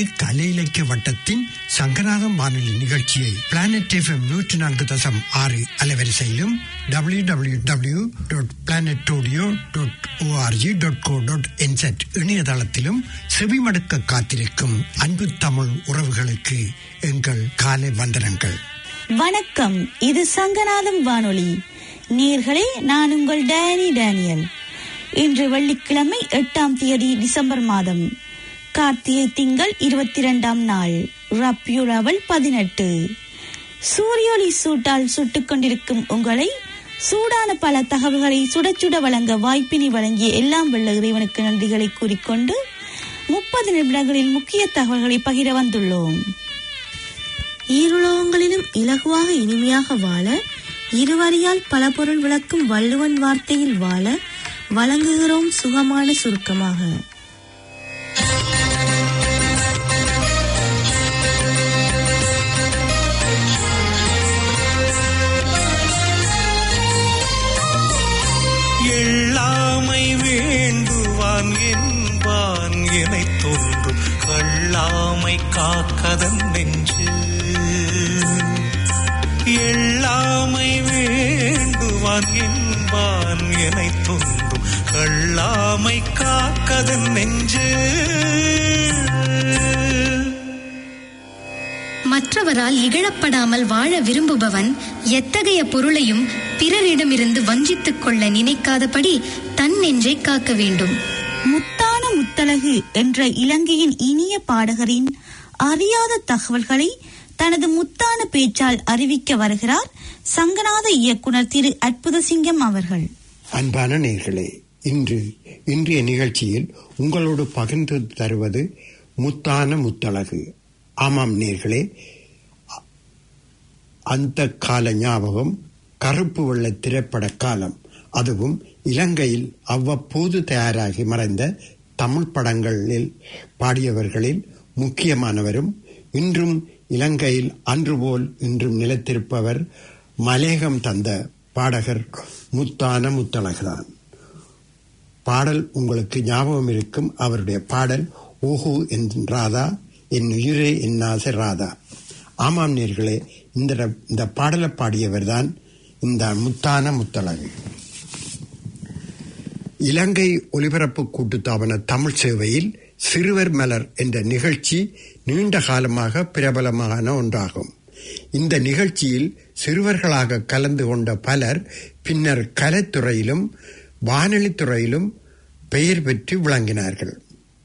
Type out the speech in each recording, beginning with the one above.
இலங்கை கலை இலக்கிய வட்டத்தின் சங்கராதம் வானொலி நிகழ்ச்சியை பிளானட் எஃப்எம் நூற்றி நான்கு தசம் ஆறு அலைவரிசையிலும் W W W dot planet audio dot O R G dot go dot enset இணையதளத்திலும் செவிமடுக்க காத்திருக்கும் அன்பு தமிழ் உறவுகளுக்கு எங்கள் காலை வந்தனங்கள் வணக்கம் இது சங்கநாதம் வானொலி நேர்களே நான் உங்கள் டேனி டேனியல் இன்று வெள்ளிக்கிழமை எட்டாம் தேதி டிசம்பர் மாதம் கார்த்திகை திங்கள் இருபத்தி இரண்டாம் நாள் ரப்யூராவல் பதினெட்டு சூரியோலி சூட்டால் சுட்டுக் கொண்டிருக்கும் உங்களை சூடான பல தகவல்களை சுட சுட வழங்க வாய்ப்பினை வழங்கிய எல்லாம் வெள்ள இறைவனுக்கு நன்றிகளை கூறிக்கொண்டு முப்பது நிமிடங்களில் முக்கிய தகவல்களை பகிர வந்துள்ளோம் ஈருலகங்களிலும் இலகுவாக இனிமையாக வாழ இருவரியால் பல பொருள் விளக்கும் வள்ளுவன் வார்த்தையில் வாழ வழங்குகிறோம் சுகமான சுருக்கமாக எள்ளாமை வேண்டுவான் என்பான் எனை தோன்றும் கள்ளாமை காக்கதன் நெஞ்சு எள்ளாமை வேண்டுவான் என்பான் எனை தோன்றும் கள்ளாமை காக்கதன் நெஞ்சு மற்றவரால் இகழப்படாமல் வாழ விரும்புபவன் எத்தகைய பொருளையும் பிறரிடமிருந்து வஞ்சித்துக் கொள்ள நினைக்காதபடி தன் நெஞ்சை காக்க வேண்டும் முத்தான முத்தழகு என்ற இலங்கையின் இனிய பாடகரின் அறியாத தகவல்களை தனது முத்தான பேச்சால் அறிவிக்க வருகிறார் சங்கநாத இயக்குனர் திரு அற்புதசிங்கம் அவர்கள் அன்பான நேர்களே இன்று இன்றைய நிகழ்ச்சியில் உங்களோடு பகிர்ந்து தருவது முத்தான முத்தழகு ஆமாம் நேர்களே அ- அந்த கால ஞாபகம் கருப்பு வெள்ள திரைப்பட காலம் அதுவும் இலங்கையில் அவ்வப்போது தயாராகி மறைந்த தமிழ் படங்களில் பாடியவர்களில் முக்கியமானவரும் இன்றும் இலங்கையில் அன்று போல் இன்றும் நிலைத்திருப்பவர் மலேகம் தந்த பாடகர் முத்தான முத்தழகுதான் பாடல் உங்களுக்கு ஞாபகம் இருக்கும் அவருடைய பாடல் ஓஹோ என் ராதா என் உயிரே என் ஆசை ராதா ஆமாம் நேர்களே இந்த இந்த பாடலை பாடியவர் தான் இந்த முத்தான முத்தழகு இலங்கை ஒலிபரப்பு கூட்டுத்தாபன தமிழ் சேவையில் சிறுவர் மலர் என்ற நிகழ்ச்சி நீண்ட காலமாக பிரபலமான ஒன்றாகும் இந்த நிகழ்ச்சியில் சிறுவர்களாக கலந்து கொண்ட பலர் பின்னர் கலைத்துறையிலும் வானொலித் துறையிலும் பெயர் பெற்று விளங்கினார்கள்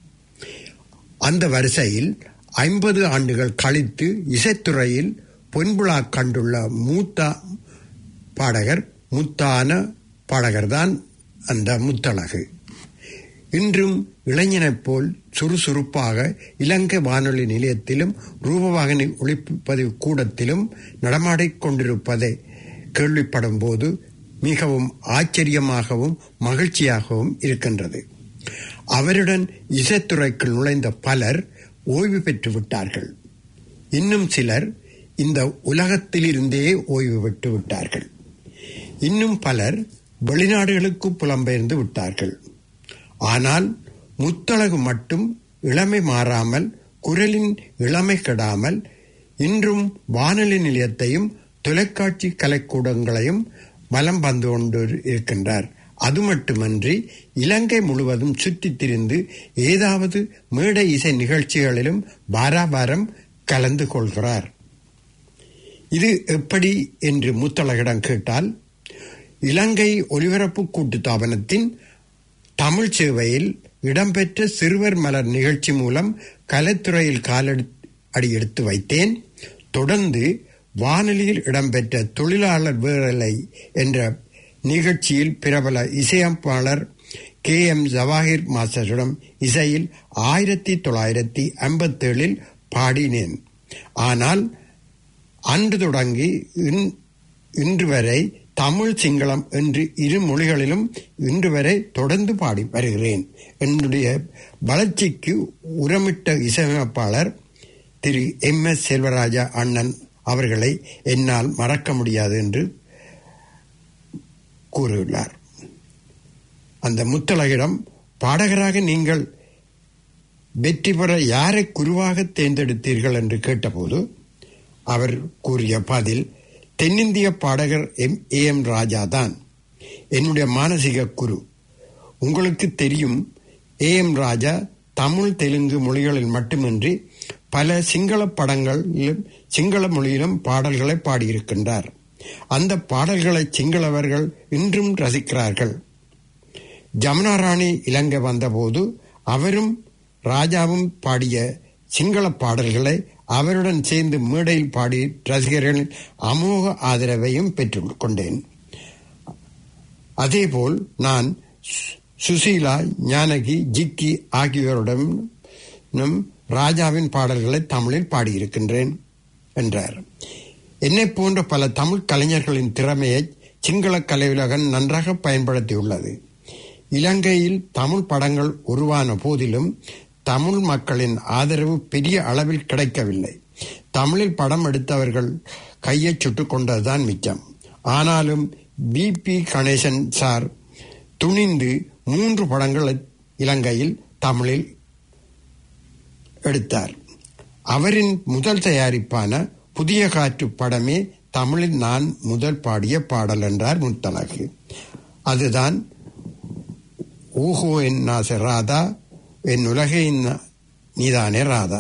அந்த வரிசையில் ஐம்பது ஆண்டுகள் கழித்து இசைத்துறையில் பொன்புழா கண்டுள்ள மூத்த பாடகர் முத்தான பாடகர்தான் அந்த முத்தழகு இன்றும் இளைஞனைப் போல் சுறுசுறுப்பாக இலங்கை வானொலி நிலையத்திலும் ரூபவாகினி ஒளிப்பதிவு கூடத்திலும் நடமாடிக் கொண்டிருப்பதை கேள்விப்படும் போது மிகவும் ஆச்சரியமாகவும் மகிழ்ச்சியாகவும் இருக்கின்றது அவருடன் இசைத்துறைக்குள் நுழைந்த பலர் ஓய்வு பெற்று விட்டார்கள் இன்னும் சிலர் இந்த உலகத்திலிருந்தே ஓய்வு பெற்று விட்டார்கள் இன்னும் பலர் வெளிநாடுகளுக்கு புலம்பெயர்ந்து விட்டார்கள் ஆனால் முத்தழகு மட்டும் இளமை மாறாமல் குரலின் இளமை கெடாமல் இன்றும் வானொலி நிலையத்தையும் தொலைக்காட்சி கலைக்கூடங்களையும் வலம் வந்து கொண்டு இருக்கின்றார் அது மட்டுமன்றி இலங்கை முழுவதும் சுற்றித் திரிந்து ஏதாவது மேடை இசை நிகழ்ச்சிகளிலும் வாராவாரம் கலந்து கொள்கிறார் இது எப்படி என்று முத்தழகிடம் கேட்டால் இலங்கை ஒலிபரப்பு கூட்டுத்தாபனத்தின் தமிழ் சேவையில் இடம்பெற்ற சிறுவர் மலர் நிகழ்ச்சி மூலம் கலைத்துறையில் காலடி அடி எடுத்து வைத்தேன் தொடர்ந்து வானொலியில் இடம்பெற்ற தொழிலாளர் வேலை என்ற நிகழ்ச்சியில் பிரபல இசையமைப்பாளர் கே எம் ஜவாஹிர் மாஸ்டரிடம் இசையில் ஆயிரத்தி தொள்ளாயிரத்தி ஐம்பத்தேழில் பாடினேன் ஆனால் அன்று தொடங்கி இன்- இன்று வரை தமிழ் சிங்களம் என்று இரு மொழிகளிலும் இன்று வரை தொடர்ந்து பாடி வருகிறேன் என்னுடைய வளர்ச்சிக்கு உரமிட்ட இசையமைப்பாளர் திரு எம் எஸ் செல்வராஜா அண்ணன் அவர்களை என்னால் மறக்க முடியாது என்று கூறியுள்ளார் அந்த முத்தழகிடம் பாடகராக நீங்கள் வெற்றி பெற யாரை குருவாக தேர்ந்தெடுத்தீர்கள் என்று கேட்டபோது அவர் கூறிய பதில் தென்னிந்திய பாடகர் எம் ஏ எம் ராஜா தான் என்னுடைய மானசீக குரு உங்களுக்கு தெரியும் ஏ எம் ராஜா தமிழ் தெலுங்கு மொழிகளில் மட்டுமின்றி பல சிங்கள படங்களிலும் சிங்கள மொழியிலும் பாடல்களை பாடியிருக்கின்றார் அந்த பாடல்களை சிங்களவர்கள் இன்றும் ரசிக்கிறார்கள் ஜமுனா ராணி இலங்கை வந்தபோது அவரும் ராஜாவும் பாடிய சிங்கள பாடல்களை அவருடன் சேர்ந்து மேடையில் பாடி ரசிகர்களின் அமோக ஆதரவையும் பெற்றுக் கொண்டேன் அதேபோல் நான் சு- சுசீலா ஞானகி ஜிக்கி ஆகியோருடனும் ராஜாவின் பாடல்களை தமிழில் பாடியிருக்கின்றேன் என்றார் என்னை போன்ற பல தமிழ் கலைஞர்களின் திறமையை சிங்கள கலையுலகம் நன்றாக பயன்படுத்தியுள்ளது இலங்கையில் தமிழ் படங்கள் உருவான போதிலும் தமிழ் மக்களின் ஆதரவு பெரிய அளவில் கிடைக்கவில்லை தமிழில் படம் எடுத்தவர்கள் கையை சுட்டுக் கொண்டதுதான் மிச்சம் ஆனாலும் பி பி கணேசன் சார் துணிந்து மூன்று படங்களை இலங்கையில் தமிழில் எடுத்தார் அவரின் முதல் தயாரிப்பான புதிய காற்று படமே தமிழில் நான் முதல் பாடிய பாடல் என்றார் முத்தலகு அதுதான் ஊஹோ என் நாச ராதா என் உலகை ந- நீதானே ராதா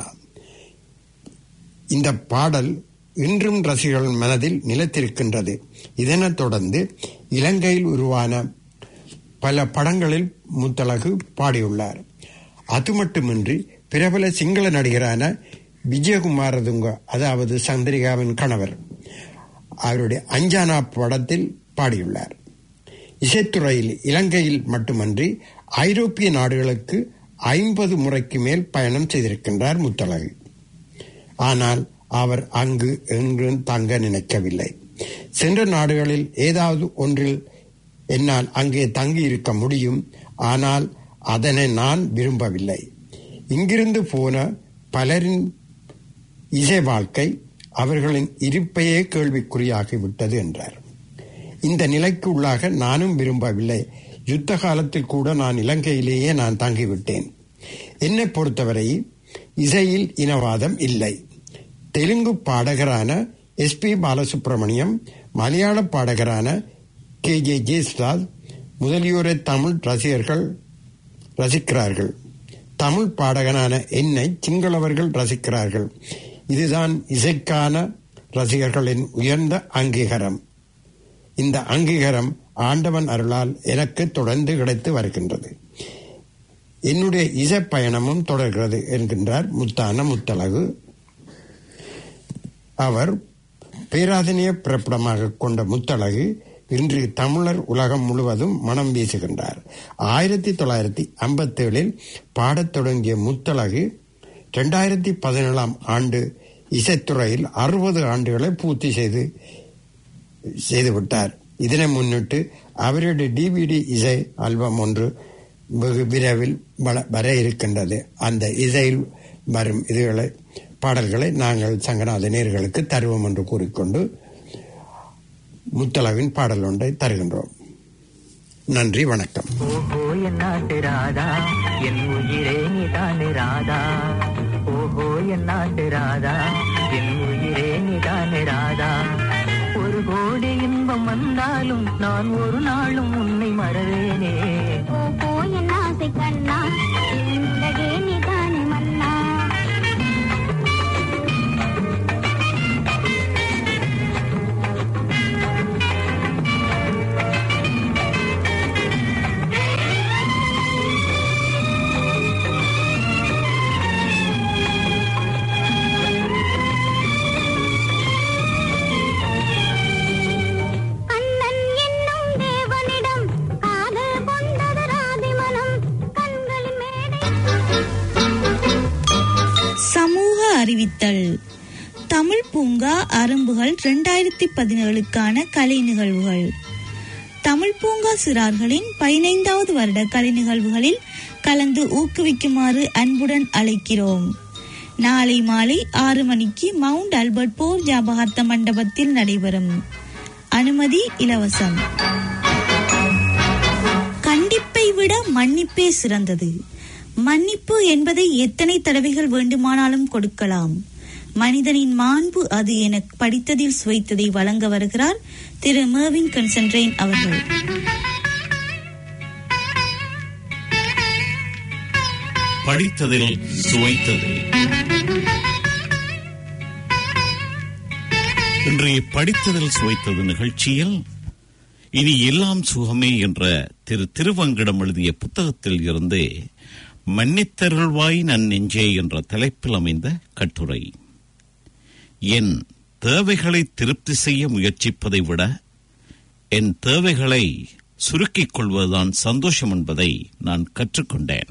இந்த பாடல் இன்றும் ரசிகர்கள் மனதில் நிலைத்திருக்கின்றது இதனைத் தொடர்ந்து இலங்கையில் உருவான பல படங்களில் முத்தலகு பாடியுள்ளார் அது மட்டுமின்றி பிரபல சிங்கள நடிகரான விஜயகுமாரதுங்க அதாவது சந்திரிகாவின் கணவர் அவருடைய அஞ்சானா படத்தில் பாடியுள்ளார் இசைத்துறையில் இலங்கையில் மட்டுமன்றி ஐரோப்பிய நாடுகளுக்கு ஐம்பது முறைக்கு மேல் பயணம் செய்திருக்கின்றார் முத்தலகு ஆனால் அவர் அங்கு எங்கும் தங்க நினைக்கவில்லை சென்ற நாடுகளில் ஏதாவது ஒன்றில் என்னால் அங்கே தங்கி இருக்க முடியும் ஆனால் அதனை நான் விரும்பவில்லை இங்கிருந்து போன பலரின் இசை வாழ்க்கை அவர்களின் இருப்பையே கேள்விக்குறியாகிவிட்டது என்றார் இந்த நிலைக்கு உள்ளாக நானும் விரும்பவில்லை யுத்த காலத்தில் கூட நான் இலங்கையிலேயே நான் தங்கிவிட்டேன் என்னை பொறுத்தவரை இசையில் இனவாதம் இல்லை தெலுங்கு பாடகரான எஸ் பி பாலசுப்ரமணியம் மலையாள பாடகரான கே ஜே ஜெயஸ்ராஜ் முதலியோரை தமிழ் ரசிகர்கள் ரசிக்கிறார்கள் தமிழ் பாடகனான என்னை சிங்களவர்கள் ரசிக்கிறார்கள் இதுதான் இசைக்கான ரசிகர்களின் உயர்ந்த அங்கீகாரம் இந்த அங்கீகாரம் ஆண்டவன் அருளால் எனக்கு தொடர்ந்து கிடைத்து வருகின்றது என்னுடைய இசை பயணமும் தொடர்கிறது என்கின்றார் முத்தான முத்தலகு அவர் பேராதனைய பிறப்பிடமாக கொண்ட முத்தழகு இன்று தமிழர் உலகம் முழுவதும் மனம் வீசுகின்றார் ஆயிரத்தி தொள்ளாயிரத்தி ஐம்பத்தி ஏழில் பாடத் தொடங்கிய முத்தழகு இரண்டாயிரத்தி பதினேழாம் ஆண்டு இசைத்துறையில் அறுபது ஆண்டுகளை பூர்த்தி செய்து செய்துவிட்டார் இதனை முன்னிட்டு அவருடைய டிவிடி இசை ஆல்பம் ஒன்று வெகு விரைவில் வள- வர இருக்கின்றது அந்த இசையில் வரும் இதுகளை பாடல்களை நாங்கள் சங்கநாத நேர்களுக்கு தருவோம் என்று கூறிக்கொண்டு முத்தளவின் பாடல் ஒன்றை தருகின்றோம் நன்றி வணக்கம் ஓஹோ என் நாட்டு ராதா என் உயிரே நீதானே ராதா ஓஹோ என் நாட்டு ராதா என் உயிரே நீதானே ராதா ஒரு கோடி இன்பம் வந்தாலும் நான் ஒரு நாளும் உன்னை மறவேனே ஓஹோ என் ஆசை கண்ணா என் உலகே நீதானே மன்னா கண்ணன் என்னும் தேவனிடம் காதல் கொண்டது ராதி மனம் கண்களின் மேடை சமூக அறிவித்தல் தமிழ் பூங்கா அரும்புகள் இரண்டாயிரத்தி பதினேழுக்கான கலை நிகழ்வுகள் தமிழ் பூங்கா சிறார்களின் பதினைந்தாவது வருட கலை நிகழ்வுகளில் கலந்து ஊக்குவிக்குமாறு அன்புடன் அழைக்கிறோம் நாளை மாலை ஆறு மணிக்கு மவுண்ட் ஆல்பர்ட் போர் ஞாபகார்த்த மண்டபத்தில் நடைபெறும் அனுமதி இலவசம் கண்டிப்பை விட மன்னிப்பே சிறந்தது மன்னிப்பு என்பதை எத்தனை தடவைகள் வேண்டுமானாலும் கொடுக்கலாம் மனிதனின் மாண்பு அது என படித்ததில் சுவைத்ததை வழங்க வருகிறார் திரு மேவின் கன்சன்ட்ரேன் அவர்கள் படித்ததில் சுவைத்தது இன்றைய படித்ததில் சுவைத்தது நிகழ்ச்சியில் இனி எல்லாம் சுகமே என்ற திரு திருவங்கிடம் எழுதிய புத்தகத்தில் இருந்து மன்னித்தருள்வாய் நன் நெஞ்சே என்ற தலைப்பில் அமைந்த கட்டுரை என் தேவைகளை திருப்தி செய்ய முயற்சிப்பதை விட என் தேவைகளை சுருக்கிக் கொள்வதுதான் சந்தோஷம் என்பதை நான் கற்றுக்கொண்டேன்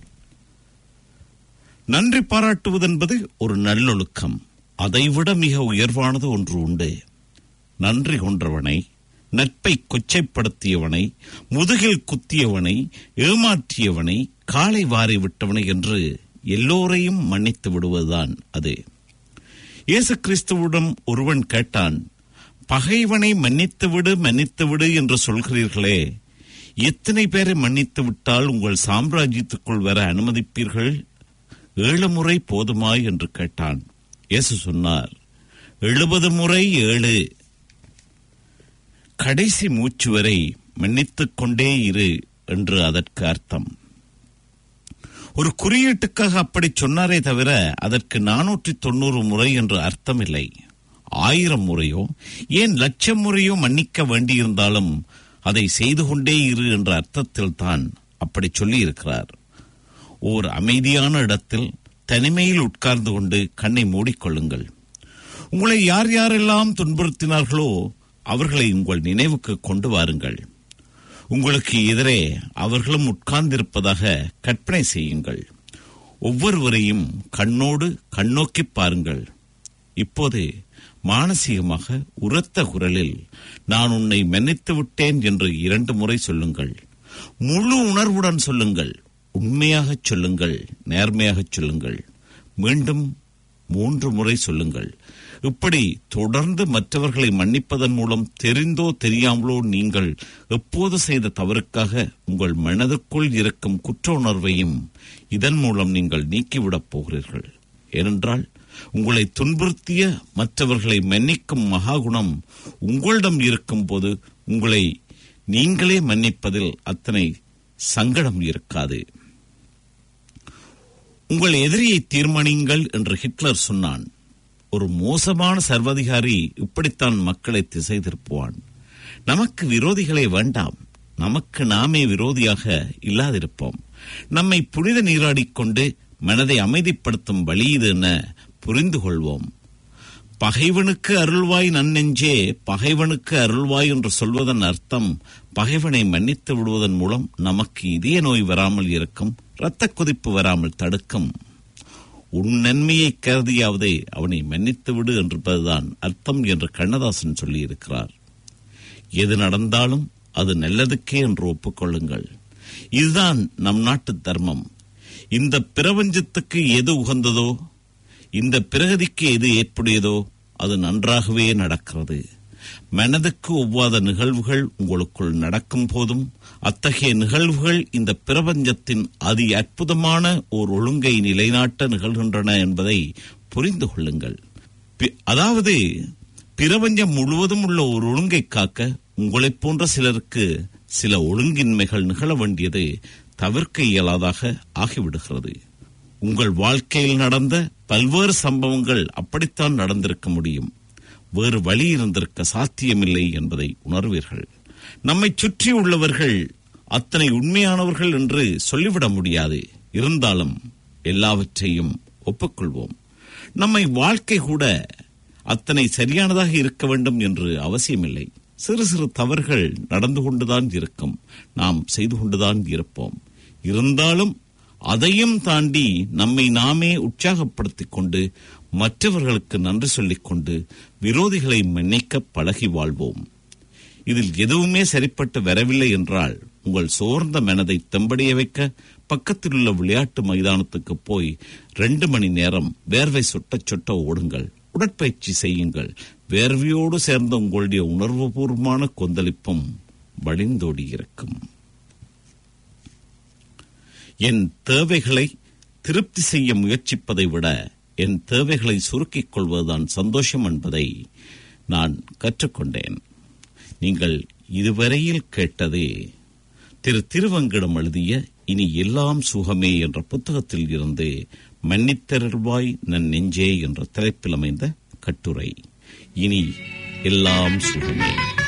நன்றி பாராட்டுவதென்பது ஒரு நல்லொழுக்கம் அதைவிட மிக உயர்வானது ஒன்று உண்டு நன்றி கொன்றவனை நட்பை கொச்சைப்படுத்தியவனை முதுகில் குத்தியவனை ஏமாற்றியவனை காலை வாரி விட்டவனை என்று எல்லோரையும் மன்னித்து விடுவதுதான் அது இயேசு கிறிஸ்துவிடம் ஒருவன் கேட்டான் பகைவனை மன்னித்து விடு மன்னித்து விடு என்று சொல்கிறீர்களே எத்தனை பேரை மன்னித்து விட்டால் உங்கள் சாம்ராஜ்யத்துக்குள் வர அனுமதிப்பீர்கள் ஏழு முறை போதுமா என்று கேட்டான் இயேசு சொன்னார் எழுபது முறை ஏழு கடைசி மூச்சு வரை மன்னித்துக் கொண்டே இரு என்று அதற்கு அர்த்தம் ஒரு குறியீட்டுக்காக அப்படி சொன்னாரே தவிர அதற்கு நானூற்றி தொண்ணூறு முறை என்று அர்த்தமில்லை ஆயிரம் முறையோ ஏன் லட்சம் முறையோ மன்னிக்க வேண்டியிருந்தாலும் அதை செய்து கொண்டே இரு என்ற அர்த்தத்தில் தான் அப்படி சொல்லியிருக்கிறார் ஓர் அமைதியான இடத்தில் தனிமையில் உட்கார்ந்து கொண்டு கண்ணை மூடிக்கொள்ளுங்கள் உங்களை யார் யாரெல்லாம் துன்புறுத்தினார்களோ அவர்களை உங்கள் நினைவுக்கு கொண்டு வாருங்கள் உங்களுக்கு எதிரே அவர்களும் உட்கார்ந்திருப்பதாக கற்பனை செய்யுங்கள் ஒவ்வொருவரையும் கண்ணோடு கண்ணோக்கி பாருங்கள் இப்போது மானசீகமாக உரத்த குரலில் நான் உன்னை மன்னித்து விட்டேன் என்று இரண்டு முறை சொல்லுங்கள் முழு உணர்வுடன் சொல்லுங்கள் உண்மையாகச் சொல்லுங்கள் நேர்மையாகச் சொல்லுங்கள் மீண்டும் மூன்று முறை சொல்லுங்கள் இப்படி தொடர்ந்து மற்றவர்களை மன்னிப்பதன் மூலம் தெரிந்தோ தெரியாமலோ நீங்கள் எப்போது செய்த தவறுக்காக உங்கள் மனதுக்குள் இருக்கும் குற்ற உணர்வையும் இதன் மூலம் நீங்கள் நீக்கிவிடப் போகிறீர்கள் ஏனென்றால் உங்களை துன்புறுத்திய மற்றவர்களை மன்னிக்கும் மகாகுணம் உங்களிடம் இருக்கும் போது உங்களை நீங்களே மன்னிப்பதில் அத்தனை சங்கடம் இருக்காது உங்கள் எதிரியை தீர்மானியுங்கள் என்று ஹிட்லர் சொன்னான் ஒரு மோசமான சர்வதிகாரி இப்படித்தான் மக்களை திசை திருப்புவான் நமக்கு விரோதிகளே வேண்டாம் நமக்கு நாமே விரோதியாக இல்லாதிருப்போம் நம்மை புனித நீராடிக்கொண்டு மனதை அமைதிப்படுத்தும் வழி இது என புரிந்து கொள்வோம் பகைவனுக்கு அருள்வாய் நன்னெஞ்சே பகைவனுக்கு அருள்வாய் என்று சொல்வதன் அர்த்தம் பகைவனை மன்னித்து விடுவதன் மூலம் நமக்கு இதய நோய் வராமல் இருக்கும் இரத்த கொதிப்பு வராமல் தடுக்கும் உன் நன்மையை கருதியாவது அவனை மன்னித்து விடு என்பதுதான் அர்த்தம் என்று கண்ணதாசன் சொல்லியிருக்கிறார் எது நடந்தாலும் அது நல்லதுக்கே என்று ஒப்புக்கொள்ளுங்கள் இதுதான் நம் நாட்டு தர்மம் இந்த பிரபஞ்சத்துக்கு எது உகந்ததோ இந்த பிரகதிக்கு எது ஏற்புடையதோ அது நன்றாகவே நடக்கிறது மனதுக்கு ஒவ்வாத நிகழ்வுகள் உங்களுக்குள் நடக்கும் போதும் அத்தகைய நிகழ்வுகள் இந்த பிரபஞ்சத்தின் அதி அற்புதமான ஓர் ஒழுங்கை நிலைநாட்ட நிகழ்கின்றன என்பதை புரிந்து கொள்ளுங்கள் பி- அதாவது பிரபஞ்சம் முழுவதும் உள்ள ஒரு ஒழுங்கை காக்க உங்களைப் போன்ற சிலருக்கு சில ஒழுங்கின்மைகள் நிகழ வேண்டியது தவிர்க்க இயலாதாக ஆகிவிடுகிறது உங்கள் வாழ்க்கையில் நடந்த பல்வேறு சம்பவங்கள் அப்படித்தான் நடந்திருக்க முடியும் வேறு வழி இருந்திருக்க சாத்தியமில்லை என்பதை உணர்வீர்கள் நம்மை சுற்றி உள்ளவர்கள் அத்தனை உண்மையானவர்கள் என்று சொல்லிவிட முடியாது இருந்தாலும் எல்லாவற்றையும் ஒப்புக்கொள்வோம் நம்மை வாழ்க்கை கூட அத்தனை சரியானதாக இருக்க வேண்டும் என்று அவசியமில்லை சிறு சிறு தவறுகள் நடந்து கொண்டுதான் இருக்கும் நாம் செய்து கொண்டுதான் இருப்போம் இருந்தாலும் அதையும் தாண்டி நம்மை நாமே உற்சாகப்படுத்திக் கொண்டு மற்றவர்களுக்கு நன்றி சொல்லிக் கொண்டு விரோதிகளை மன்னிக்க பழகி வாழ்வோம் இதில் எதுவுமே சரிப்பட்டு வரவில்லை என்றால் உங்கள் சோர்ந்த மனதை தெம்படிய வைக்க பக்கத்தில் உள்ள விளையாட்டு மைதானத்துக்கு போய் ரெண்டு மணி நேரம் வேர்வை சொட்ட சொட்ட ஓடுங்கள் உடற்பயிற்சி செய்யுங்கள் வேர்வையோடு சேர்ந்த உங்களுடைய உணர்வுபூர்வமான கொந்தளிப்பும் வழிந்தோடி இருக்கும் என் தேவைகளை திருப்தி செய்ய முயற்சிப்பதை விட என் தேவைகளை சுருக்கிக் கொள்வதுதான் சந்தோஷம் என்பதை நான் கற்றுக்கொண்டேன் நீங்கள் இதுவரையில் கேட்டதே திரு திருவங்கிடம் எழுதிய இனி எல்லாம் சுகமே என்ற புத்தகத்தில் இருந்து மன்னித்தருள்வாய் நன் நெஞ்சே என்ற தலைப்பில் அமைந்த கட்டுரை இனி எல்லாம் சுகமே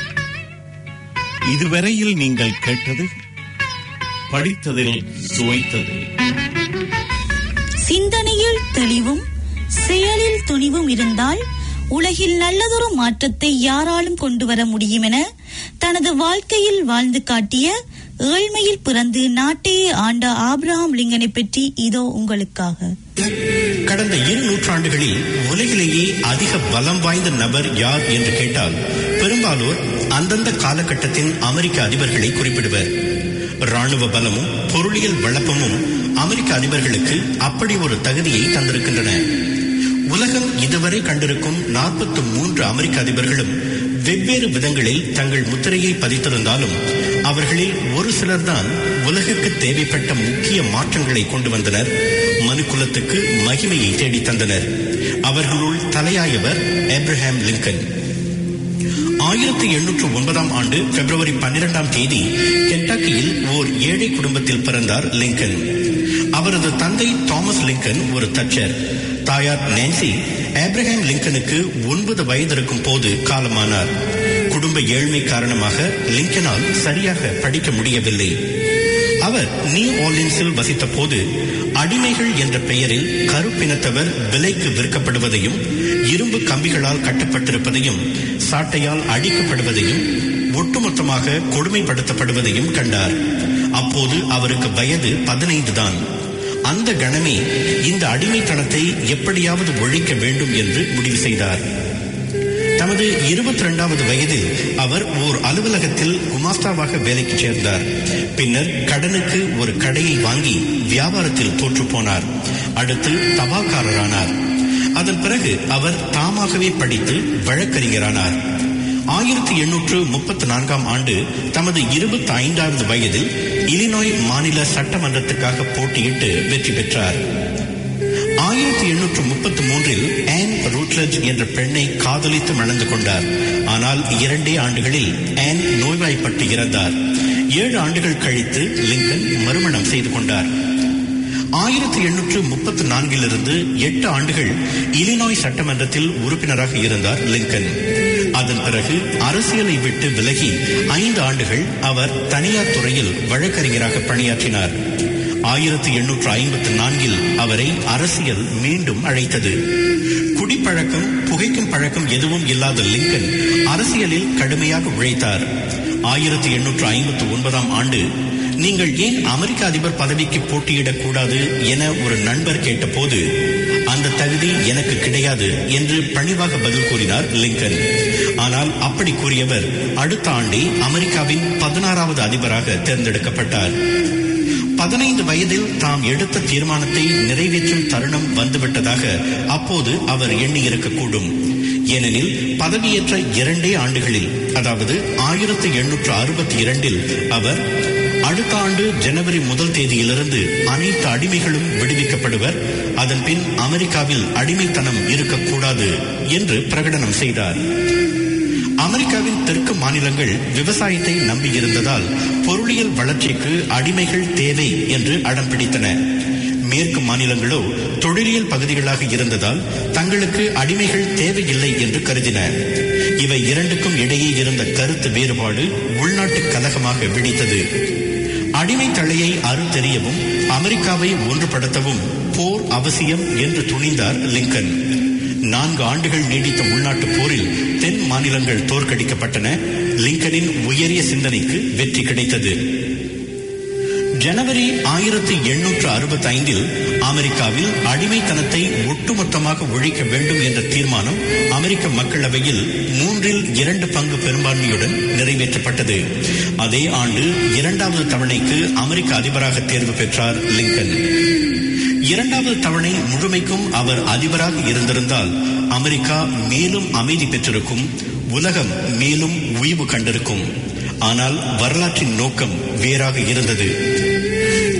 இதுவரையில் நீங்கள் கேட்டது படித்ததில் சுவைத்தது சிந்தனையில் தெளிவும் செயலில் துணிவும் இருந்தால் உலகில் நல்லதொரு மாற்றத்தை யாராலும் கொண்டு வர முடியும் என தனது வாழ்க்கையில் வாழ்ந்து காட்டிய ஏழ்மையில் பிறந்து நாட்டையே ஆண்ட ஆபிரகாம் லிங்கனை பற்றி இதோ உங்களுக்காக கடந்த இரு நூற்றாண்டுகளில் உலகிலேயே அதிக பலம் வாய்ந்த நபர் யார் என்று கேட்டால் பெரும்பாலோர் அந்தந்த காலகட்டத்தின் அமெரிக்க அதிபர்களை குறிப்பிடுவர் ராணுவ பலமும் பொருளியல் வளப்பமும் அமெரிக்க அதிபர்களுக்கு அப்படி ஒரு தகுதியை தந்திருக்கின்றன உலகம் இதுவரை கண்டிருக்கும் நாற்பத்தி மூன்று அமெரிக்க அதிபர்களும் வெவ்வேறு விதங்களில் தங்கள் முத்திரையை பதித்திருந்தாலும் அவர்களில் ஒரு சிலர்தான் உலகுக்கு தேவைப்பட்ட முக்கிய மாற்றங்களை கொண்டு வந்தனர் மனுக்குலத்துக்கு மகிமையை தேடித் தந்தனர் அவர்களுள் தலையாயவர் ஏப்ரஹாம் லிங்கன் ஆயிரத்தி எண்ணூற்று ஒன்பதாம் ஆண்டு பிப்ரவரி பன்னிரெண்டாம் தேதி கென்டாக்கியில் ஓர் ஏழை குடும்பத்தில் பிறந்தார் லிங்கன் அவரது தந்தை தாமஸ் லிங்கன் ஒரு தச்சர் தாயார் நான்சி ஆப்ரஹாம் லிங்கனுக்கு ஒன்பது வயது இருக்கும் போது காலமானார் குடும்ப ஏழ்மை காரணமாக லிங்கனால் சரியாக படிக்க முடியவில்லை அவர் நியூ ஆர்லின்ஸில் வசித்த போது அடிமைகள் என்ற பெயரில் கருப்பினத்தவர் விலைக்கு விற்கப்படுவதையும் இரும்பு கம்பிகளால் கட்டப்பட்டிருப்பதையும் சாட்டையால் அடிக்கப்படுவதையும் ஒட்டுமொத்தமாக கொடுமைப்படுத்தப்படுவதையும் கண்டார் அப்போது அவருக்கு வயது பதினைந்து தான் அந்த கணமே இந்த அடிமைத்தனத்தை எப்படியாவது ஒழிக்க வேண்டும் என்று முடிவு செய்தார் தமது இருபத்தி இரண்டாவது வயதில் அவர் ஓர் அலுவலகத்தில் குமாஸ்தாவாக வேலைக்கு சேர்ந்தார் பின்னர் கடனுக்கு ஒரு கடையை வாங்கி வியாபாரத்தில் தோற்று போனார் அடுத்து தபாக்காரரானார் அதன் பிறகு அவர் தாமாகவே படித்து வழக்கறிஞரானார் ஆயிரத்தி எண்ணூற்று முப்பத்தி நான்காம் ஆண்டு தமது இருபத்தி ஐந்தாவது வயதில் இலினாய் மாநில சட்டமன்றத்துக்காக போட்டியிட்டு வெற்றி பெற்றார் ஆயிரத்தி எண்ணூற்று முப்பத்தி மூன்றில் ஆன் ரூட்லஜ் என்ற பெண்ணை காதலித்து மணந்து கொண்டார் ஆனால் இரண்டே ஆண்டுகளில் ஆன் நோய்வாய்ப்பட்டு இறந்தார் ஏழு ஆண்டுகள் கழித்து லிங்கன் மறுமணம் செய்து கொண்டார் ஆயிரத்தி எண்ணூற்று முப்பத்தி நான்கிலிருந்து எட்டு ஆண்டுகள் இலினாய் சட்டமன்றத்தில் உறுப்பினராக இருந்தார் லிங்கன் அதன் பிறகு அரசியலை விட்டு விலகி ஐந்து ஆண்டுகள் அவர் தனியார் துறையில் வழக்கறிஞராக பணியாற்றினார் ஆயிரத்தி எண்ணூற்று ஐம்பத்தி நான்கில் அவரை அரசியல் மீண்டும் அழைத்தது குடிப்பழக்கம் புகைக்கும் பழக்கம் எதுவும் இல்லாத லிங்கன் அரசியலில் கடுமையாக உழைத்தார் ஆயிரத்தி எண்ணூற்று ஐம்பத்தி ஒன்பதாம் ஆண்டு நீங்கள் ஏன் அமெரிக்க அதிபர் பதவிக்கு போட்டியிடக் கூடாது என ஒரு நண்பர் கேட்டபோது அந்த தகுதி எனக்கு கிடையாது என்று பணிவாக பதில் கூறினார் லிங்கன் ஆனால் அப்படி கூறியவர் அடுத்த ஆண்டே அமெரிக்காவின் பதினாறாவது அதிபராக தேர்ந்தெடுக்கப்பட்டார் பதினைந்து வயதில் தாம் எடுத்த தீர்மானத்தை நிறைவேற்றும் தருணம் வந்துவிட்டதாக அப்போது அவர் எண்ணியிருக்கக்கூடும் ஏனெனில் பதவியேற்ற இரண்டே ஆண்டுகளில் அதாவது ஆயிரத்தி எண்ணூற்று அறுபத்தி இரண்டில் அவர் அடுத்த ஆண்டு ஜனவரி முதல் தேதியிலிருந்து அனைத்து அடிமைகளும் விடுவிக்கப்படுவர் அதன் பின் அமெரிக்காவில் அடிமைத்தனம் இருக்கக்கூடாது என்று பிரகடனம் செய்தார் அமெரிக்காவின் தெற்கு மாநிலங்கள் விவசாயத்தை நம்பியிருந்ததால் பொருளியல் வளர்ச்சிக்கு அடிமைகள் தேவை என்று அடம் பிடித்தன மேற்கு மாநிலங்களோ தொழிலியல் பகுதிகளாக இருந்ததால் தங்களுக்கு அடிமைகள் தேவையில்லை என்று கருதின இவை இரண்டுக்கும் இடையே இருந்த கருத்து வேறுபாடு உள்நாட்டு கலகமாக வெடித்தது அடிமை தலையை அறுத்தெறியவும் அமெரிக்காவை ஒன்றுபடுத்தவும் போர் அவசியம் என்று துணிந்தார் லிங்கன் நான்கு ஆண்டுகள் நீடித்த உள்நாட்டுப் போரில் தென் மாநிலங்கள் தோற்கடிக்கப்பட்டன லிங்கனின் உயரிய சிந்தனைக்கு வெற்றி கிடைத்தது ஜனவரி ஆயிரத்தி எண்ணூற்று அறுபத்தி ஐந்தில் அமெரிக்காவில் அடிமைத்தனத்தை ஒட்டுமொத்தமாக ஒழிக்க வேண்டும் என்ற தீர்மானம் அமெரிக்க மக்களவையில் மூன்றில் இரண்டு பங்கு பெரும்பான்மையுடன் நிறைவேற்றப்பட்டது அதே ஆண்டு இரண்டாவது தவணைக்கு அமெரிக்க அதிபராக தேர்வு பெற்றார் லிங்கன் இரண்டாவது தவணை முழுமைக்கும் அவர் அதிபராக இருந்திருந்தால் அமெரிக்கா மேலும் அமைதி பெற்றிருக்கும் உலகம் மேலும் உய்வு கண்டிருக்கும் ஆனால் வரலாற்றின் நோக்கம் வேறாக இருந்தது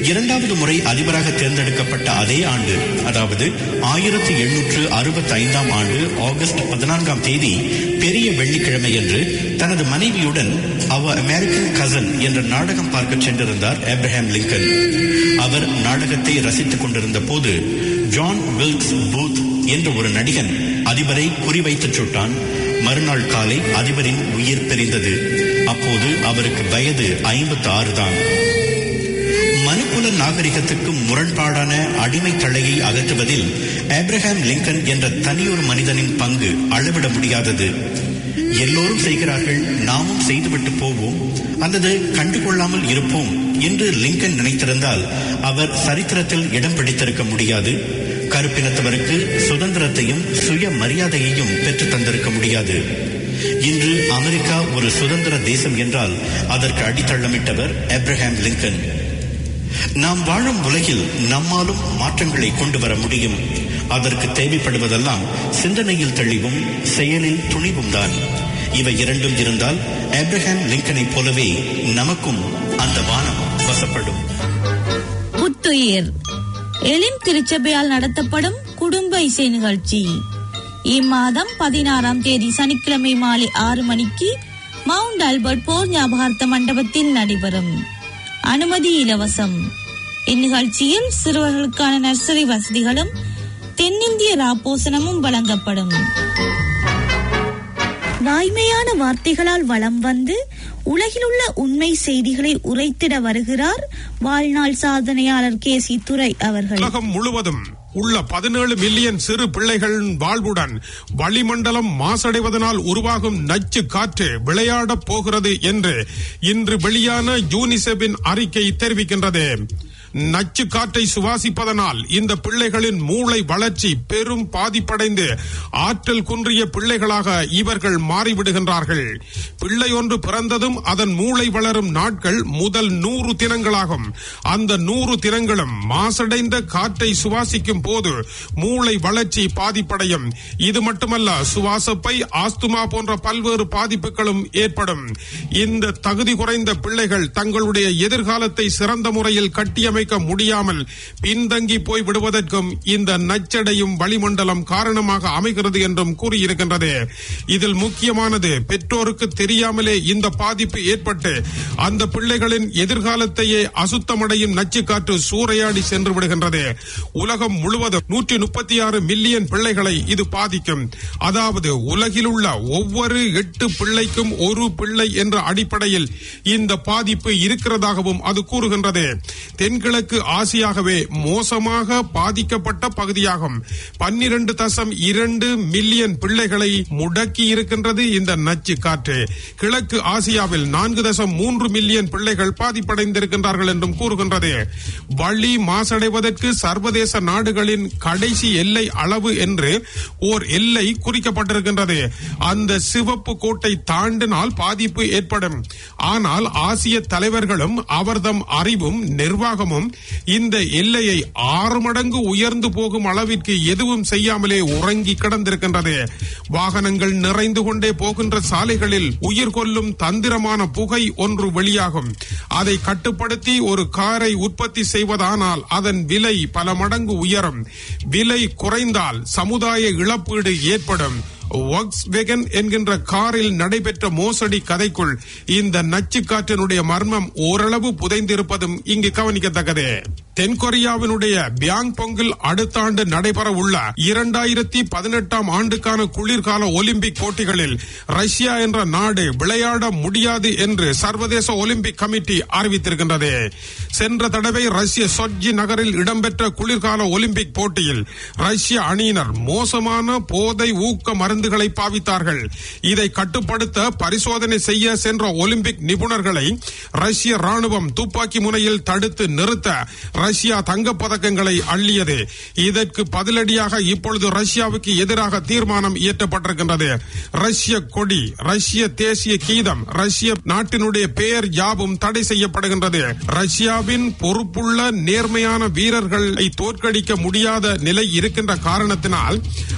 இரண்டாவது முறை அதிபராக தேர்ந்தெடுக்கப்பட்ட அதே ஆண்டு அதாவது ஆயிரத்தி எண்ணூற்று அறுபத்தி ஐந்தாம் ஆண்டு ஆகஸ்ட் பதினான்காம் தேதி பெரிய வெள்ளிக்கிழமையன்று தனது மனைவியுடன் அவ அமெரிக்கன் கசன் என்ற நாடகம் பார்க்க சென்றிருந்தார் ஆப்ரஹாம் லிங்கன் அவர் நாடகத்தை ரசித்துக் கொண்டிருந்த போது ஜான் வில்க்ஸ் பூத் என்ற ஒரு நடிகன் அதிபரை குறிவைத்து சுட்டான் மறுநாள் காலை அதிபரின் உயிர் பிரிந்தது அப்போது அவருக்கு வயது ஐம்பத்தி ஆறு தான் மனுக்குல நாகரிகத்துக்கு முரண்பாடான அடிமை தலையை அகற்றுவதில் ஆப்ரஹாம் லிங்கன் என்ற தனியொரு மனிதனின் பங்கு அளவிட முடியாதது எல்லோரும் செய்கிறார்கள் நாமும் செய்துவிட்டு போவோம் அல்லது கண்டுகொள்ளாமல் இருப்போம் என்று லிங்கன் நினைத்திருந்தால் அவர் சரித்திரத்தில் இடம் பிடித்திருக்க முடியாது கருப்பினத்தவருக்கு சுதந்திரத்தையும் சுய மரியாதையையும் பெற்றுத் தந்திருக்க முடியாது இன்று அமெரிக்கா ஒரு சுதந்திர தேசம் என்றால் அதற்கு அடித்தளமிட்டவர் ஆப்ரஹாம் லிங்கன் நாம் வாழும் உலகில் நம்மாலும் மாற்றங்களை கொண்டு வர முடியும் அதற்கு தேவைப்படுவதெல்லாம் சிந்தனையில் தெளிவும் செயலில் துணிவும் தான் இவை இரண்டும் இருந்தால் ஆப்ரஹாம் லிங்கனைப் போலவே நமக்கும் அந்த வானம் வசப்படும் புத்துயிர் எலின் திருச்சபையால் நடத்தப்படும் குடும்ப இசை நிகழ்ச்சி இம்மாதம் பதினாறாம் தேதி சனிக்கிழமை மாலை ஆறு மணிக்கு மவுண்ட் ஆல்பர்ட் போர் ஞாபகார்த்த மண்டபத்தில் நடைபெறும் அனுமதி இலவசம் இந்நிகழ்ச்சியில் சிறுவர்களுக்கான நர்சரி வசதிகளும் தென்னிந்திய ராப்போசனமும் வழங்கப்படும் வாய்மையான வார்த்தைகளால் வளம் வந்து உலகிலுள்ள உண்மை செய்திகளை உரைத்திட வருகிறார் வாழ்நாள் சாதனையாளர் கே சி துரை அவர்கள் உலகம் முழுவதும் உள்ள பதினேழு மில்லியன் சிறு பிள்ளைகளின் வாழ்வுடன் வளிமண்டலம் மாசடைவதனால் உருவாகும் நச்சு காற்று விளையாடப் போகிறது என்று இன்று வெளியான யூனிசெஃபின் அறிக்கை தெரிவிக்கின்றது நச்சு காற்றை சுவாசிப்பதனால் இந்த பிள்ளைகளின் மூளை வளர்ச்சி பெரும் பாதிப்படைந்து ஆற்றல் குன்றிய பிள்ளைகளாக இவர்கள் மாறிவிடுகின்றார்கள் பிள்ளை ஒன்று பிறந்ததும் அதன் மூளை வளரும் நாட்கள் முதல் நூறு தினங்களாகும் அந்த நூறு தினங்களும் மாசடைந்த காற்றை சுவாசிக்கும் போது மூளை வளர்ச்சி பாதிப்படையும் இது மட்டுமல்ல சுவாசப்பை ஆஸ்துமா போன்ற பல்வேறு பாதிப்புகளும் ஏற்படும் இந்த தகுதி குறைந்த பிள்ளைகள் தங்களுடைய எதிர்காலத்தை சிறந்த முறையில் கட்டியமைக்க முடியாமல் பின்தங்கி போய் விடுவதற்கும் இந்த நச்சடையும் வளிமண்டலம் காரணமாக அமைகிறது என்றும் கூறியிருக்கின்றது இதில் முக்கியமானது பெற்றோருக்கு தெரியாமலே இந்த பாதிப்பு ஏற்பட்டு அந்த பிள்ளைகளின் எதிர்காலத்தையே அசுத்தமடையும் நச்சு காற்று சூறையாடி சென்று விடுகின்றது உலகம் முழுவதும் நூற்றி முப்பத்தி ஆறு மில்லியன் பிள்ளைகளை இது பாதிக்கும் அதாவது உலகில் உள்ள ஒவ்வொரு எட்டு பிள்ளைக்கும் ஒரு பிள்ளை என்ற அடிப்படையில் இந்த பாதிப்பு இருக்கிறதாகவும் அது கூறுகின்றது தென்கிழக்கு ஆசியாகவே மோசமாக பாதிக்கப்பட்ட பகுதியாகும் பன்னிரண்டு தசம் இரண்டு மில்லியன் பிள்ளைகளை முடக்கி இருக்கின்றது இந்த நச்சு காற்று கிழக்கு ஆசியாவில் நான்கு தசம் மூன்று மில்லியன் பிள்ளைகள் பாதிப்படைந்திருக்கின்றார்கள் என்றும் கூறுகின்றது வழி மாசடைவதற்கு சர்வதேச நாடுகளின் கடைசி எல்லை அளவு என்று ஓர் எல்லை குறிக்கப்பட்டிருக்கின்றது அந்த சிவப்பு கோட்டை தாண்டினால் பாதிப்பு ஏற்படும் ஆனால் ஆசிய தலைவர்களும் அவர்தம் அறிவும் நிர்வாகமும் இந்த எல்லையை ஆறு மடங்கு உயர்ந்து போகும் அளவிற்கு எதுவும் செய்யாமலே உறங்கி கிடந்திருக்கின்றது வாகனங்கள் நிறைந்து கொண்டே போகின்ற சாலைகளில் உயிர் கொல்லும் தந்திரமான புகை ஒன்று வெளியாகும் அதை கட்டுப்படுத்தி ஒரு காரை உற்பத்தி செய்வதானால் அதன் விலை பல மடங்கு உயரும் விலை குறைந்தால் சமுதாய இழப்பீடு ஏற்படும் Volkswagen என்கின்ற காரில் நடைபெற்ற மோசடி கதைக்குள் இந்த நச்சு காற்றினுடைய மர்மம் ஓரளவு புதைந்திருப்பதும் இங்கு கவனிக்கத்தக்கது தென்கொரியாவினுடைய பியாங் பொங்கில் அடுத்த ஆண்டு நடைபெற உள்ள இரண்டாயிரத்தி பதினெட்டாம் ஆண்டுக்கான குளிர்கால ஒலிம்பிக் போட்டிகளில் ரஷ்யா என்ற நாடு விளையாட முடியாது என்று சர்வதேச ஒலிம்பிக் கமிட்டி அறிவித்திருக்கின்றது சென்ற தடவை ரஷ்ய சொட்ஜி நகரில் இடம்பெற்ற குளிர்கால ஒலிம்பிக் போட்டியில் ரஷ்ய அணியினர் மோசமான போதை ஊக்க மருந்துகளை பாவித்தார்கள் இதை கட்டுப்படுத்த பரிசோதனை செய்ய சென்ற ஒலிம்பிக் நிபுணர்களை ரஷ்ய ராணுவம் துப்பாக்கி முனையில் தடுத்து நிறுத்த ரஷ்யா தங்கப் பதக்கங்களை அள்ளியது இதற்கு பதிலடியாக இப்பொழுது ரஷ்யாவுக்கு எதிராக தீர்மானம் இயற்றப்பட்டிருக்கின்றது ரஷ்ய கொடி ரஷ்ய தேசிய கீதம் ரஷ்ய நாட்டினுடைய பெயர் யாவும் தடை செய்யப்படுகின்றது ரஷ்யாவின் பொறுப்புள்ள நேர்மையான வீரர்களை தோற்கடிக்க முடியாத நிலை இருக்கின்ற காரணத்தினால்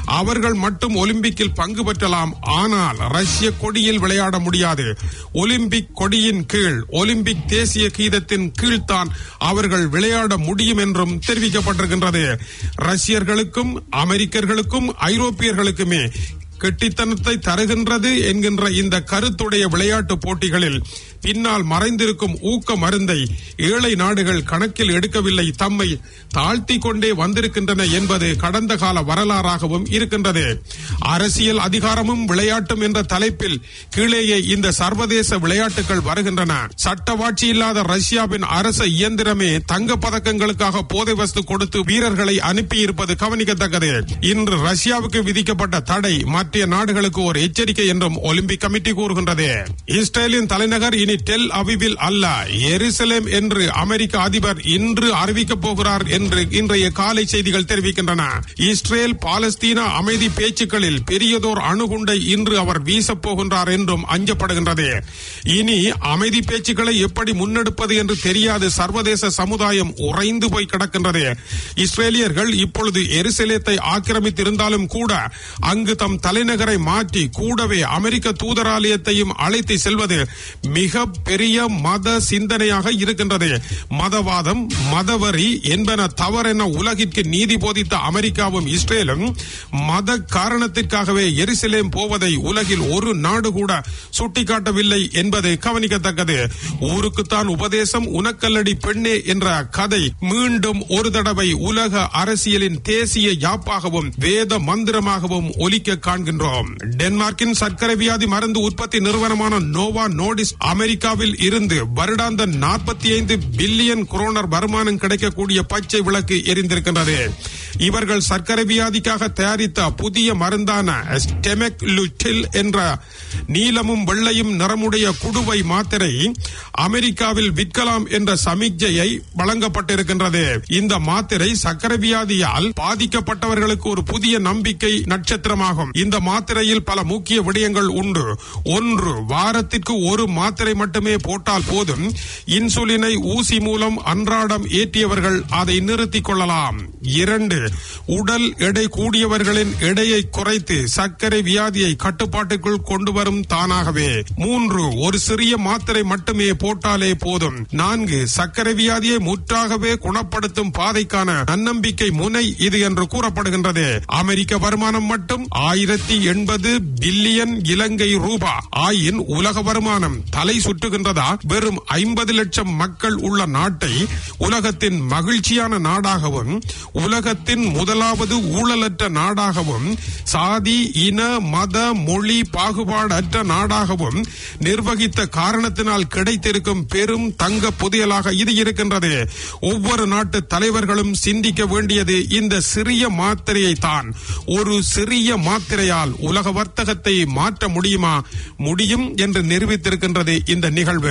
அவர்கள் மட்டும் ஒலிம்பிக்கில் பங்கு பெற்றலாம் ஆனால் ரஷ்ய கொடியில் விளையாட முடியாது ஒலிம்பிக் கொடியின் கீழ் ஒலிம்பிக் தேசிய கீதத்தின் கீழ்தான் அவர்கள் விளையாட முடியும் என்றும் தெரிவிக்கப்பட்டிருக்கின்றது ரஷ்யர்களுக்கும் அமெரிக்கர்களுக்கும் ஐரோப்பியர்களுக்குமே கெட்டித்தனத்தை தருகின்றது என்கின்ற இந்த கருத்துடைய விளையாட்டு போட்டிகளில் பின்னால் மறைந்திருக்கும் ஊக்க மருந்தை ஏழை நாடுகள் கணக்கில் எடுக்கவில்லை தம்மை தாழ்த்தி கொண்டே வந்திருக்கின்றன என்பது கடந்த கால வரலாறாகவும் இருக்கின்றது அரசியல் அதிகாரமும் விளையாட்டும் என்ற தலைப்பில் கீழேயே இந்த சர்வதேச விளையாட்டுகள் வருகின்றன சட்டவாட்சி இல்லாத ரஷ்யாவின் அரச இயந்திரமே தங்க பதக்கங்களுக்காக போதை வஸ்து கொடுத்து வீரர்களை அனுப்பியிருப்பது கவனிக்கத்தக்கது இன்று ரஷ்யாவுக்கு விதிக்கப்பட்ட தடை மற்ற நாடுகளுக்கு ஒரு எச்சரிக்கை என்றும் ஒலிம்பிக் கமிட்டி கூறுகின்றது இஸ்ரேலின் தலைநகர் இனி டெல் அவிவில் அல்ல எருசலேம் என்று அமெரிக்க அதிபர் இன்று அறிவிக்கப் போகிறார் என்று இன்றைய காலை செய்திகள் தெரிவிக்கின்றன இஸ்ரேல் பாலஸ்தீன அமைதி பேச்சுக்களில் பெரியதோர் அணுகுண்டை இன்று அவர் வீசப் போகின்றார் என்றும் அஞ்சப்படுகின்றது இனி அமைதி பேச்சுக்களை எப்படி முன்னெடுப்பது என்று தெரியாது சர்வதேச சமுதாயம் உறைந்து போய் கிடக்கின்றது இஸ்ரேலியர்கள் இப்பொழுது எருசலேத்தை ஆக்கிரமித்திருந்தாலும் கூட அங்கு தம் தலைநகரை மாற்றி கூடவே அமெரிக்க தூதராலயத்தையும் அழைத்து செல்வது மிக பெரிய மத சிந்தனையாக இருக்கின்றது மதவாதம் மதவரி என்பன தவறென உலகிற்கு நீதி போதித்த அமெரிக்காவும் இஸ்ரேலும் மத காரணத்திற்காகவே எருசலேம் போவதை உலகில் ஒரு நாடு கூட சுட்டிக்காட்டவில்லை என்பது கவனிக்கத்தக்கது ஊருக்குத்தான் உபதேசம் உனக்கல்லடி பெண்ணே என்ற கதை மீண்டும் ஒரு தடவை உலக அரசியலின் தேசிய யாப்பாகவும் வேத மந்திரமாகவும் ஒலிக்க காண்கின்றோம் டென்மார்க்கின் சர்க்கரை வியாதி மருந்து உற்பத்தி நிறுவனமான நோவா நோடிஸ் அமெரிக்காவில் இருந்து வருடாந்த நாற்பத்தி ஐந்து பில்லியன் குரோனர் வருமானம் கிடைக்கக்கூடிய பச்சை விளக்கு எரிந்திருக்கின்றது இவர்கள் சர்க்கரை வியாதிக்காக தயாரித்த புதிய மருந்தான ஸ்டெமெக் லுட்டில் என்ற நீலமும் வெள்ளையும் நிறமுடைய குடுவை மாத்திரை அமெரிக்காவில் விற்கலாம் என்ற சமிக்ஞையை வழங்கப்பட்டிருக்கின்றது இந்த மாத்திரை சர்க்கரை வியாதியால் பாதிக்கப்பட்டவர்களுக்கு ஒரு புதிய நம்பிக்கை நட்சத்திரமாகும் இந்த மாத்திரையில் பல முக்கிய விடயங்கள் உண்டு ஒன்று வாரத்திற்கு ஒரு மாத்திரை மட்டுமே போட்டால் போதும் இன்சுலினை ஊசி மூலம் அன்றாடம் ஏற்றியவர்கள் அதை நிறுத்திக் கொள்ளலாம் இரண்டு உடல் எடை கூடியவர்களின் எடையை குறைத்து சர்க்கரை வியாதியை கட்டுப்பாட்டுக்குள் கொண்டு வரும் தானாகவே மூன்று ஒரு சிறிய மாத்திரை மட்டுமே போட்டாலே போதும் நான்கு சர்க்கரை வியாதியை முற்றாகவே குணப்படுத்தும் பாதைக்கான நன்னம்பிக்கை முனை இது என்று கூறப்படுகின்றது அமெரிக்க வருமானம் மட்டும் ஆயிரத்தி எண்பது பில்லியன் இலங்கை ரூபா ஆயின் உலக வருமானம் தலை சுற்றுகின்றதா வெறும் ஐம்பது லட்சம் மக்கள் உள்ள நாட்டை உலகத்தின் மகிழ்ச்சியான நாடாகவும் உலகத்தின் முதலாவது ஊழலற்ற நாடாகவும் சாதி இன மத மொழி பாகுபாடற்ற நாடாகவும் நிர்வகித்த காரணத்தினால் கிடைத்திருக்கும் பெரும் தங்க புதையலாக இது இருக்கின்றது ஒவ்வொரு நாட்டு தலைவர்களும் சிந்திக்க வேண்டியது இந்த சிறிய மாத்திரையை தான் ஒரு சிறிய மாத்திரையால் உலக வர்த்தகத்தை மாற்ற முடியுமா முடியும் என்று நிரூபித்திருக்கின்றது இந்த நிகழ்வு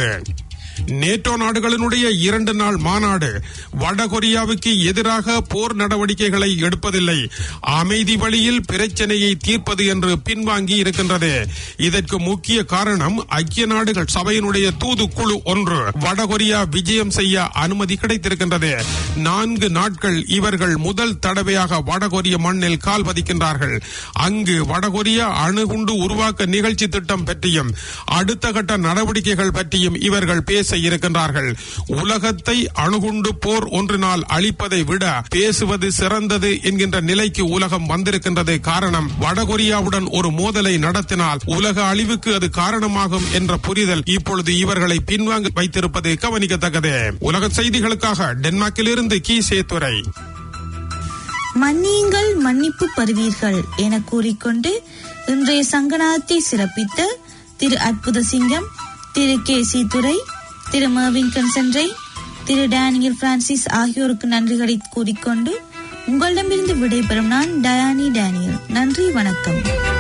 நேட்டோ நாடுகளினுடைய இரண்டு நாள் மாநாடு வடகொரியாவுக்கு எதிராக போர் நடவடிக்கைகளை எடுப்பதில்லை அமைதி வழியில் பிரச்சனையை தீர்ப்பது என்று பின்வாங்கி இருக்கின்றது இதற்கு முக்கிய காரணம் ஐக்கிய நாடுகள் சபையினுடைய தூதுக்குழு ஒன்று வடகொரியா விஜயம் செய்ய அனுமதி கிடைத்திருக்கின்றது நான்கு நாட்கள் இவர்கள் முதல் தடவையாக வடகொரிய மண்ணில் கால் பதிக்கின்றார்கள் அங்கு வடகொரியா அணுகுண்டு உருவாக்க நிகழ்ச்சி திட்டம் பற்றியும் அடுத்த கட்ட நடவடிக்கைகள் பற்றியும் இவர்கள் பேச இருக்கின்றார்கள் உலகத்தை அணுகுண்டு போர் ஒன்றினால் அழிப்பதை விட பேசுவது சிறந்தது என்கின்ற நிலைக்கு உலகம் வந்திருக்கின்றது காரணம் வடகொரியாவுடன் ஒரு மோதலை நடத்தினால் உலக அழிவுக்கு அது காரணமாகும் என்ற புரிதல் இப்பொழுது இவர்களை பின்வாங்க வைத்திருப்பது கவனிக்கத்தக்கது உலக செய்திகளுக்காக டென்மார்க்கிலிருந்து கி சேத்துரை மன்னியுங்கள் மன்னிப்பு பெறுவீர்கள் என கூறிக்கொண்டு இன்றைய சங்கநாதத்தை சிறப்பித்த திரு அற்புத சிங்கம் திரு கே சி துரை திரு மர்வின் கன்சன்றை திரு டேனியல் பிரான்சிஸ் ஆகியோருக்கு நன்றிகளை கூறிக்கொண்டு உங்களிடமிருந்து விடைபெறும் நான் டயானி டேனியல் நன்றி வணக்கம்